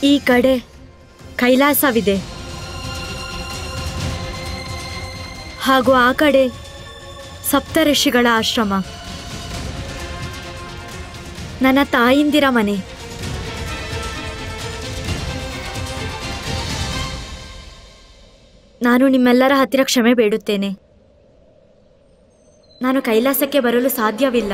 ಈ ಕಡೆ ಕೈಲಾಸವಿದೆ ಹಾಗೂ ಆ ಕಡೆ ಸಪ್ತಋಷಿಗಳ ಆಶ್ರಮ ನನ್ನ ತಾಯಿಂದಿರ ಮನೆ ನಾನು ನಿಮ್ಮೆಲ್ಲರ ಹತ್ತಿರ ಕ್ಷಮೆ ಬೇಡುತ್ತೇನೆ ನಾನು ಕೈಲಾಸಕ್ಕೆ ಬರಲು ಸಾಧ್ಯವಿಲ್ಲ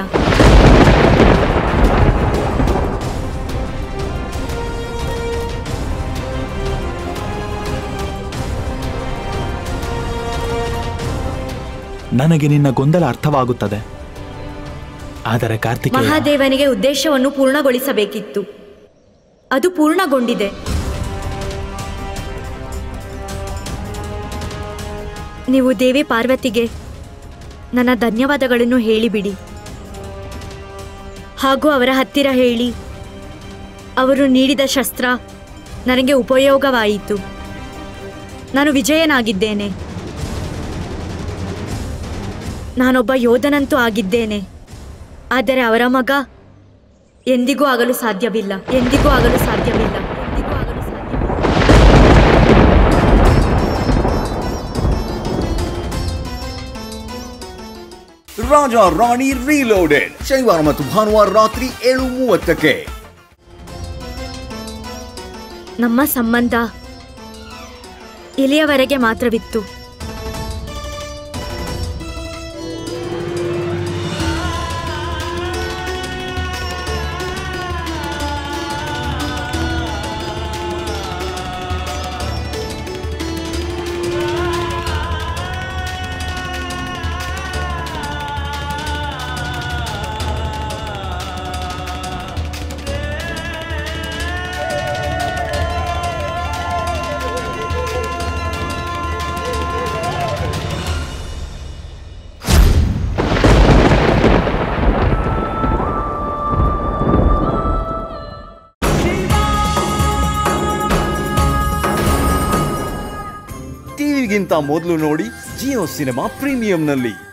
ನನಗೆ ನಿನ್ನ ಗೊಂದಲ ಅರ್ಥವಾಗುತ್ತದೆ ಆದರೆ ಕಾರ್ತಿಕೇಯ ಮಹಾದೇವನಿಗೆ ಉದ್ದೇಶವನ್ನು ಪೂರ್ಣಗೊಳಿಸಬೇಕಿತ್ತು ಅದು ಪೂರ್ಣಗೊಂಡಿದೆ ನೀವು ದೇವಿ ಪಾರ್ವತಿಗೆ ನನ್ನ ಧನ್ಯವಾದಗಳನ್ನು ಹೇಳಿಬಿಡಿ ಹಾಗೂ ಅವರ ಹತ್ತಿರ ಹೇಳಿ ಅವರು ನೀಡಿದ ಶಸ್ತ್ರ ನನಗೆ ಉಪಯೋಗವಾಯಿತು ನಾನು ವಿಜಯನಾಗಿದ್ದೇನೆ ನಾನೊಬ್ಬ ಯೋಧನಂತೂ ಆಗಿದ್ದೇನೆ ಆದರೆ ಅವರ ಮಗ ಎಂದಿಗೂ ಆಗಲು ಸಾಧ್ಯವಿಲ್ಲ ಎಂದಿಗೂ ಆಗಲು ಸಾಧ್ಯವಿಲ್ಲ ಎಂದಿಗೂ ಆಗಲು ಸಾಧ್ಯವಿಲ್ಲ ರಾಜ ರಾಣಿ ರೀಲೋಡೆಡ್ ಶನಿವಾರ ಮತ್ತು ಭಾನುವಾರ ರಾತ್ರಿ ಏಳು ಮೂವತ್ತಕ್ಕೆ ನಮ್ಮ ಸಂಬಂಧ ಇಲ್ಲಿಯವರೆಗೆ ಮಾತ್ರವಿತ್ತು ಟಿವಿಗಿಂತ ಮೊದಲು ನೋಡಿ ಜಿಯೋ ಸಿನಿಮಾ ಪ್ರೀಮಿಯಂನಲ್ಲಿ